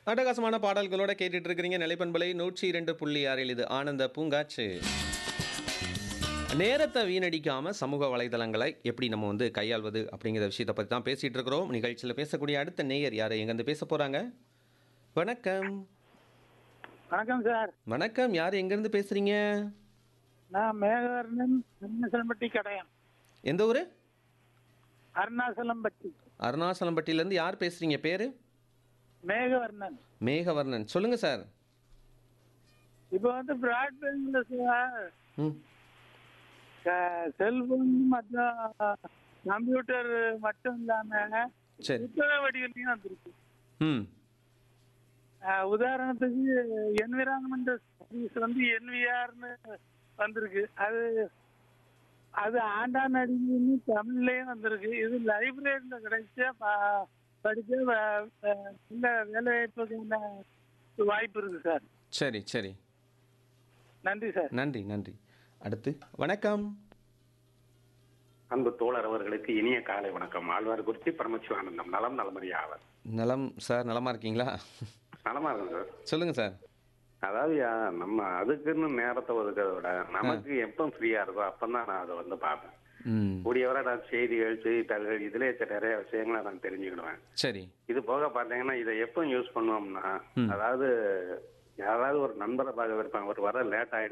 அட்டகாசமான பாடல்களோட கேட்டுட்டு இருக்கிறீங்க நிலைப்பண்பலை நூற்றி இரண்டு புள்ளி ஆறில் இது ஆனந்த பூங்காச்சு நேரத்தை வீணடிக்காம சமூக வலைதளங்களை எப்படி நம்ம வந்து கையாள்வது அப்படிங்கிற விஷயத்தை பற்றி தான் பேசிட்டு இருக்கிறோம் நிகழ்ச்சியில் பேசக்கூடிய அடுத்த நேயர் யார் எங்கேருந்து பேச போறாங்க வணக்கம் வணக்கம் சார் வணக்கம் யார் எங்கேருந்து பேசுறீங்க நான் மேகவர்ணன் அருணாசலம்பட்டி கடையம் எந்த ஊர் அருணாசலம்பட்டி அருணாசலம்பட்டியிலேருந்து யார் பேசுறீங்க பேர் மேகவர்ணன் மேகவர்ணன் சொல்லுங்க சார் இப்போ வந்து பிராட்பேண்ட்ல சார் ம் செல்போன் மற்றும் கம்ப்யூட்டர் மட்டும் இல்லாம சரி புத்தக வடிவிலையும் வந்திருக்கு ம் அஹ், உதாரணத்துக்கு என்விரான்மெண்டல் ஸ்டடீஸ் வந்து என்விஆர்னு வந்திருக்கு அது அது ஆண்டான் அடிமைன்னு தமிழ்லயும் வந்திருக்கு இது லைப்ரரியில கிடைச்சா ப- படிச்ச வ- வ- நல்ல வேலை வாய்ப்புக்கான வாய்ப்பு இருக்கு சார் சரி சரி நன்றி சார் நன்றி நன்றி அடுத்து வணக்கம் அன்பு தோழர் அவர்களுக்கு இனிய காலை வணக்கம் ஆழ்வார்குறிச்சி பரமசிவானந்தம் நலம் நலமறி ஆவர் நலம் சார் நலமா இருக்கீங்களா நலமா இருக்கும் சார் சொல்லுங்க சார் அதாவது யா, நம்ம அதுக்குன்னு நேரத்தை ஒதுக்கிறத விட நமக்கு எப்போ ஃப்ரீயா இருக்கோ அப்பதான் நான் அதை வந்து பார்ப்பேன் ம் கூடியவரை நான் செய்திகள் செய்தித்தாள்கள் இதுல இருக்க நிறைய விஷயங்களை நான் தெரிஞ்சுக்கிடுவேன் சரி இது போக பாத்தீங்கன்னா இதை எப்போ யூஸ் பண்ணுவோம்னா அதாவது யாராவது ஒரு நண்பரை பார்க்க இருப்பாங்க ஒரு வர லேட்